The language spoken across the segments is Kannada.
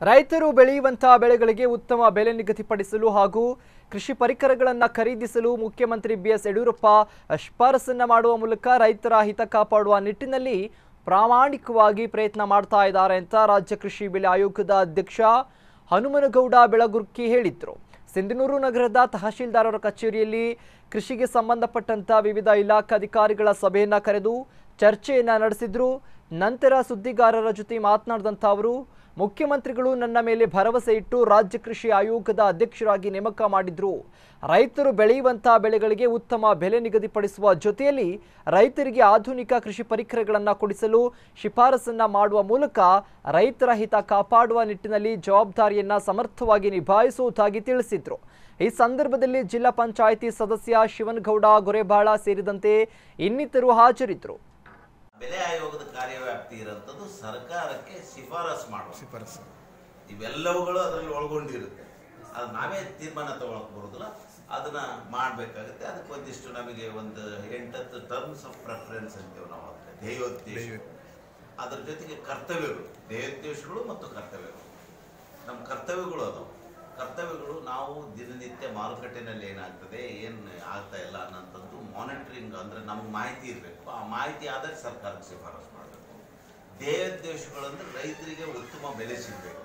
ರೈತರು ಬೆಳೆಯುವಂತಹ ಬೆಳೆಗಳಿಗೆ ಉತ್ತಮ ಬೆಲೆ ನಿಗದಿಪಡಿಸಲು ಹಾಗೂ ಕೃಷಿ ಪರಿಕರಗಳನ್ನು ಖರೀದಿಸಲು ಮುಖ್ಯಮಂತ್ರಿ ಬಿಎಸ್ ಯಡಿಯೂರಪ್ಪ ಶಿಫಾರಸನ್ನ ಮಾಡುವ ಮೂಲಕ ರೈತರ ಹಿತ ಕಾಪಾಡುವ ನಿಟ್ಟಿನಲ್ಲಿ ಪ್ರಾಮಾಣಿಕವಾಗಿ ಪ್ರಯತ್ನ ಮಾಡ್ತಾ ಇದ್ದಾರೆ ಅಂತ ರಾಜ್ಯ ಕೃಷಿ ಬೆಲೆ ಆಯೋಗದ ಅಧ್ಯಕ್ಷ ಹನುಮನಗೌಡ ಬೆಳಗುರ್ಕಿ ಹೇಳಿದ್ರು ಸಿಂಧನೂರು ನಗರದ ತಹಶೀಲ್ದಾರರ ಕಚೇರಿಯಲ್ಲಿ ಕೃಷಿಗೆ ಸಂಬಂಧಪಟ್ಟಂತ ವಿವಿಧ ಇಲಾಖಾಧಿಕಾರಿಗಳ ಸಭೆಯನ್ನ ಕರೆದು ಚರ್ಚೆಯನ್ನ ನಡೆಸಿದ್ರು ನಂತರ ಸುದ್ದಿಗಾರರ ಜೊತೆ ಮಾತನಾಡಿದಂಥ ಅವರು ಮುಖ್ಯಮಂತ್ರಿಗಳು ನನ್ನ ಮೇಲೆ ಭರವಸೆ ಇಟ್ಟು ರಾಜ್ಯ ಕೃಷಿ ಆಯೋಗದ ಅಧ್ಯಕ್ಷರಾಗಿ ನೇಮಕ ಮಾಡಿದ್ರು ರೈತರು ಬೆಳೆಯುವಂತಹ ಬೆಳೆಗಳಿಗೆ ಉತ್ತಮ ಬೆಲೆ ನಿಗದಿಪಡಿಸುವ ಜೊತೆಯಲ್ಲಿ ರೈತರಿಗೆ ಆಧುನಿಕ ಕೃಷಿ ಪರಿಕರಗಳನ್ನು ಕೊಡಿಸಲು ಶಿಫಾರಸನ್ನ ಮಾಡುವ ಮೂಲಕ ರೈತರ ಹಿತ ಕಾಪಾಡುವ ನಿಟ್ಟಿನಲ್ಲಿ ಜವಾಬ್ದಾರಿಯನ್ನ ಸಮರ್ಥವಾಗಿ ನಿಭಾಯಿಸುವುದಾಗಿ ತಿಳಿಸಿದ್ರು ಈ ಸಂದರ್ಭದಲ್ಲಿ ಜಿಲ್ಲಾ ಪಂಚಾಯಿತಿ ಸದಸ್ಯ ಶಿವನಗೌಡ ಗೊರೆಬಾಳ ಸೇರಿದಂತೆ ಇನ್ನಿತರು ಹಾಜರಿದ್ದರು ಬೆಲೆ ಆಯೋಗದ ಕಾರ್ಯವ್ಯಾಪ್ತಿ ಇರೋಂಥದ್ದು ಸರ್ಕಾರಕ್ಕೆ ಶಿಫಾರಸು ಮಾಡುವ ಶಿಫಾರಸು ಇವೆಲ್ಲವುಗಳು ಅದರಲ್ಲಿ ಒಳಗೊಂಡಿರುತ್ತೆ ಅದು ನಾವೇ ತೀರ್ಮಾನ ತಗೊಳಕ್ ಬರೋದಿಲ್ಲ ಅದನ್ನ ಮಾಡಬೇಕಾಗುತ್ತೆ ಅದಕ್ಕೆ ಒಂದಿಷ್ಟು ನಮಗೆ ಒಂದು ಎಂಟತ್ತು ಟರ್ಮ್ಸ್ ಆಫ್ ಪ್ರೆಫರೆನ್ಸ್ ಅಂತೀವಿ ನಾವು ಅದಕ್ಕೆ ಧ್ಯೇಯೋದ್ದೇಶ ಧ್ಯೇಯ. ಅದ್ರ ಜೊತೆಗೆ ಕರ್ತವ್ಯಗಳು ಧ್ಯೇಯೋದ್ದೇಶಗಳು ಮತ್ತು ಕರ್ತವ್ಯಗಳು ನಮ್ಮ ಕರ್ತವ್ಯಗಳು ಅದು ಕರ್ತವ್ಯಗಳು ನಾವು ದಿನನಿತ್ಯ ಮಾರುಕಟ್ಟೆನಲ್ಲಿ ಏನಾಗ್ತದೆ ಏನು ಆಗ್ತಾ ಇಲ್ಲ ಅನ್ನೋಂಥದ್ದು ಮಾನಿಟರಿಂಗ್ ಅಂದರೆ ನಮ್ಗೆ ಮಾಹಿತಿ ಇರಬೇಕು ಆ ಮಾಹಿತಿ ಆಧಾರ ಸರ್ಕಾರಕ್ಕೆ ಶಿಫಾರಸು ಮಾಡಬೇಕು ಧ್ಯೇಯೋದ್ದೇಶಗಳು ಅಂದರೆ ರೈತರಿಗೆ ಉತ್ತಮ ಬೆಲೆ ಸಿಗಬೇಕು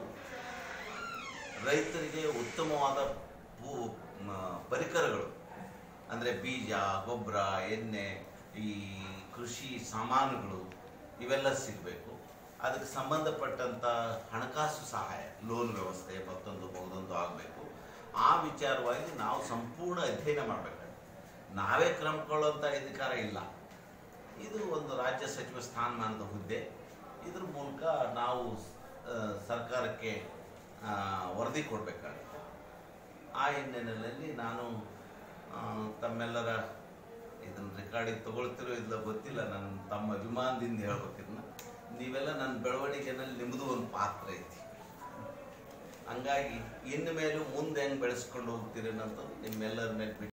ರೈತರಿಗೆ ಉತ್ತಮವಾದ ಭೂ ಮ- ಪರಿಕರಗಳು ಅಂದರೆ ಬೀಜ ಗೊಬ್ಬರ ಎಣ್ಣೆ ಈ ಕೃಷಿ ಸಾಮಾನುಗಳು ಇವೆಲ್ಲ ಸಿಗಬೇಕು ಅದಕ್ಕೆ ಸಂಬಂಧಪಟ್ಟಂಥ ಹಣಕಾಸು ಸಹಾಯ ಲೋನ್ ವ್ಯವಸ್ಥೆ ಮತ್ತೊಂದು ಮಗದೊಂದು ಆಗಬೇಕು ಆ ವಿಚಾರವಾಗಿ ನಾವು ಸಂಪೂರ್ಣ ಅಧ್ಯಯನ ಮಾಡಬೇಕಾಗುತ್ತೆ ನಾವೇ ಕ್ರಮಕೊಳ್ಳುವಂಥ ಅಧಿಕಾರ ಇಲ್ಲ ಇದು ಒಂದು ರಾಜ್ಯ ಸಚಿವ ಸ್ಥಾನಮಾನದ ಹುದ್ದೆ ಇದ್ರ ಮೂಲಕ ನಾವು ಆ, ಸರ್ಕಾರಕ್ಕೆ ಆ, ವರದಿ ಕೊಡಬೇಕಾಗುತ್ತೆ ಆ ಹಿನ್ನೆಲೆಯಲ್ಲಿ ನಾನು ಆ, ತಮ್ಮೆಲ್ಲರ ಇದನ್ನು ರೆಕಾರ್ಡಿಗೆ ತಗೊಳ್ತಿರೋ ಇಲ್ಲ ಗೊತ್ತಿಲ್ಲ ನನ್ನ ತಮ್ಮ ಅಭಿಮಾನದಿಂದ ಹೇಳ್ಬೇಕಿದ್ನ ನೀವೆಲ್ಲ ನನ್ನ ಬೆಳವಣಿಗೆನಲ್ಲಿ ನಿಮ್ಮದು ಒಂದು ಪಾತ್ರ ಐತಿ ಹಂಗಾಗಿ ಇನ್ನು ಮೇಲೂ ಮುಂದೆ ಹೆಂಗೆ ಬೆಳೆಸ್ಕೊಂಡು ಹೋಗ್ತೀರಿ ಅನ್ನೋಂಥದ್ದು ನಿಮ್ಮೆಲ್ಲರ ಮೇಲೆ ಬಿಟ್ಟು